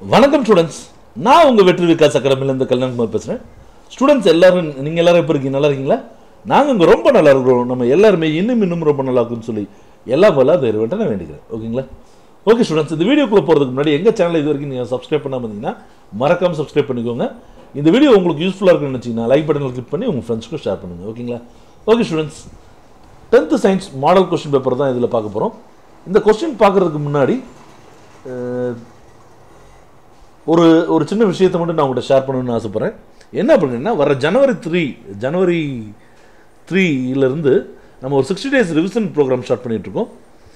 வணக்கம் ஸ்டூடெண்ட்ஸ் நான் உங்கள் வெற்றி விகாஸ் அகாடமிலேருந்து கல்யாண்குமார் பேசுகிறேன் ஸ்டூடெண்ட்ஸ் எல்லாரும் நீங்கள் எல்லாரும் எப்படி இருக்கீங்க நல்லா இருக்கீங்களா நாங்கள் இங்கே ரொம்ப நல்லா இருக்கிறோம் நம்ம எல்லாருமே இன்னும் இன்னும் ரொம்ப நல்லா இருக்கும்னு சொல்லி எல்லா போல அதை இறைவன்ட்ட நான் வேண்டிக்கிறேன் ஓகேங்களா ஓகே ஸ்டூடெண்ட்ஸ் இந்த வீடியோக்குள்ளே போகிறதுக்கு முன்னாடி எங்கள் சேனல் இது வரைக்கும் நீங்கள் சப்ஸ்கிரைப் பண்ணாமல் இருந்தீங்கன்னா மறக்காமல் சப்ஸ்கிரைப் பண்ணிக்கோங்க இந்த வீடியோ உங்களுக்கு யூஸ்ஃபுல்லாக இருக்குன்னு நினச்சிங்கன்னா லைக் பட்டனில் கிளிக் பண்ணி உங்கள் ஃப்ரெண்ட்ஸ்க்கும் ஷேர் பண்ணுங்கள் ஓகேங்களா okay students tenth science model question paper தான் இதில் பார்க்க போகிறோம் இந்த கொஸ்டின் பார்க்குறதுக்கு முன்னாடி அஹ், ஒரு ஒரு சின்ன விஷயத்தை மட்டும் நான் உங்கள்கிட்ட ஷேர் பண்ணணும்னு ஆசைப்பட்றேன் என்ன அப்படின்னா வர ஜனவரி த்ரீ ஜனவரி த்ரீலேருந்து நம்ம ஒரு sixty days revision programme start பண்ணிகிட்ருக்கோம்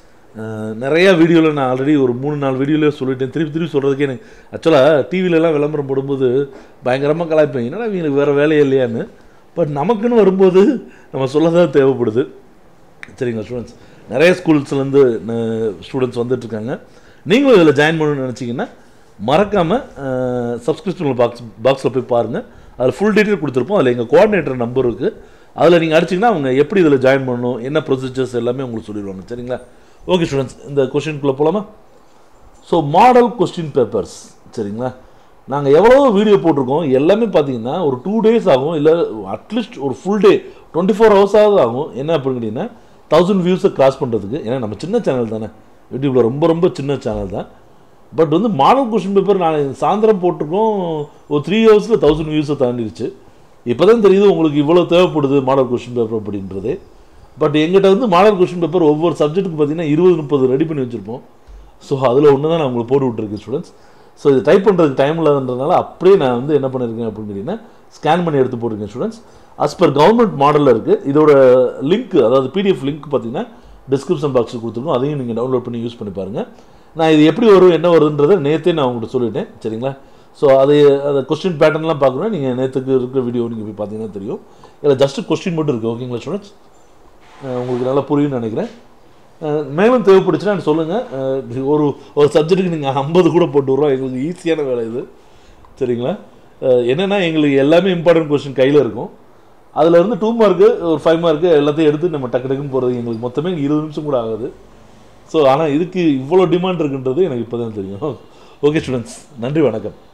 நிறையா வீடியோவில் நான் ஆல்ரெடி ஒரு மூணு நாலு வீடியோவில் சொல்லிட்டேன் திருப்பி திருப்பி சொல்கிறதுக்கே எனக்கு ஆக்சுவலாக டிவிலலாம் விளம்பரம் போடும்போது பயங்கரமாக கலாய்ப்பேன் என்னடா இவங்களுக்கு வேறு வேலையே இல்லையான்னு பட் நமக்குன்னு வரும்போது நம்ம சொல்ல தான் தேவைப்படுது சரிங்களா ஸ்டூடெண்ட்ஸ் நிறைய ஸ்கூல்ஸ்லேருந்து ஸ்டூடெண்ட்ஸ் வந்துட்டுருக்காங்க நீங்களும் இதில் ஜாயின் பண்ணணும்னு நினச்சிங்கன்னா மறக்காமல் சப்ஸ்கிரிப்ஷன் பாக்ஸ் பாக்ஸில் போய் பாருங்கள் அதில் ஃபுல் டீட்டெயில் கொடுத்துருப்போம் அதில் எங்கள் கோஆர்டினேட்டர் நம்பர் இருக்குது அதில் நீங்கள் அடிச்சிங்கன்னா அவங்க எப்படி இதில் ஜாயின் பண்ணணும் என்ன ப்ரொசீஜர்ஸ் எல்லாமே உங்களுக்கு சொல்லிடுவாங்க சரிங்களா ஓகே ஸ்டூடெண்ட்ஸ் இந்த கொஷினுக்குள்ளே போகலாமா ஸோ மாடல் கொஸ்டின் பேப்பர்ஸ் சரிங்களா நாங்கள் எவ்வளோ வீடியோ போட்டிருக்கோம் எல்லாமே பார்த்தீங்கன்னா ஒரு டூ டேஸ் ஆகும் இல்லை அட்லீஸ்ட் ஒரு ஃபுல் டே டுவெண்ட்டி ஃபோர் ஹவர்ஸாவது ஆகும் என்ன அப்படின்னு கேட்டிங்கன்னா தௌசண்ட் வியூஸை கிராஸ் பண்ணுறதுக்கு ஏன்னா நம்ம சின்ன சேனல் தானே யூடியூப்பில் ரொம்ப ரொம்ப சின்ன சேனல் தான் பட் வந்து மாடல் கொஸ்டின் பேப்பர் நான் சாயந்தரம் போட்டிருக்கோம் ஒரு த்ரீ ஹவர்ஸில் தௌசண்ட் வியூஸை தாண்டிடுச்சு இப்போ தான் தெரியுது உங்களுக்கு இவ்வளோ தேவைப்படுது மாடல் கொஸ்டின் பேப்பர் அப்படின்றது பட் எங்கிட்ட வந்து மாடல் கொஸ்டின் பேப்பர் ஒவ்வொரு சப்ஜெக்ட்டுக்கு பார்த்தீங்கன்னா இருபது முப்பது ரெடி பண்ணி வச்சுருப்போம் ஸோ அதில் ஒன்று தான் நான் உங்களுக்கு போட்டு விட்டுருக்கேன் ஸ்டூடெண்ட்ஸ் ஸோ இது டைப் பண்ணுறதுக்கு டைம் இல்லாதன்றதுனால அப்படியே நான் வந்து என்ன பண்ணியிருக்கேன் அப்படின்னு கேட்டிங்கன்னா ஸ்கேன் பண்ணி எடுத்து போட்டிருக்கேன் ஸ்டூடெண்ட்ஸ் as per கவர்மெண்ட் மாடலில் இருக்குது இதோட லிங்க் அதாவது பிடிஎஃப் லிங்க் பார்த்தீங்கன்னா டிஸ்கிரிப்ஷன் பாக்ஸில் கொடுத்துருக்கோம் அதையும் நீங்கள் டவுன்லோட் பண்ணி யூஸ் பண்ணி பாருங்கள் நான் இது எப்படி வரும் என்ன வருதுன்றதை நேற்றே நான் உங்கள்கிட்ட சொல்லிட்டேன் சரிங்களா ஸோ அது அந்த கொஸ்டின் பேட்டர்ன்லாம் பார்க்கணும் நீங்கள் நேற்றுக்கு இருக்கிற வீடியோ நீங்கள் போய் பார்த்தீங்கன்னா தெரியும் இதில் ஜஸ்ட் கொஸ்டின் மட்டும் இருக்குது ஓகேங்களா ஸ்டூடெண்ட்ஸ் உங்களுக்கு நல்லா புரியும்னு நினைக்கிறேன் அஹ் மேலும் தேவைப்படுச்சுன்னா சொல்லுங்கள் ஒரு ஒரு சப்ஜெக்ட்டுக்கு நீங்கள் ஐம்பது கூட போட்டு விட்றோம் எங்களுக்கு ஈஸியான வேலை இது சரிங்களா அஹ் என்னன்னா எங்களுக்கு எல்லாமே இம்பார்ட்டன்ட் கொஸ்டின் கையில் இருக்கும் அதில் இருந்து டூ மார்க்கு ஒரு ஃபைவ் மார்க்கு எல்லாத்தையும் எடுத்து நம்ம டக்கு டக்குன்னு போகிறது எங்களுக்கு மொத்தமே இருபது நிமிஷம் கூட ஆகாது ஸோ ஆனால் இதுக்கு இவ்வளோ டிமாண்ட் இருக்குன்றது எனக்கு இப்போ தான் தெரியும் ஓகே ஸ்டூடெண்ட்ஸ் நன்றி வணக்கம்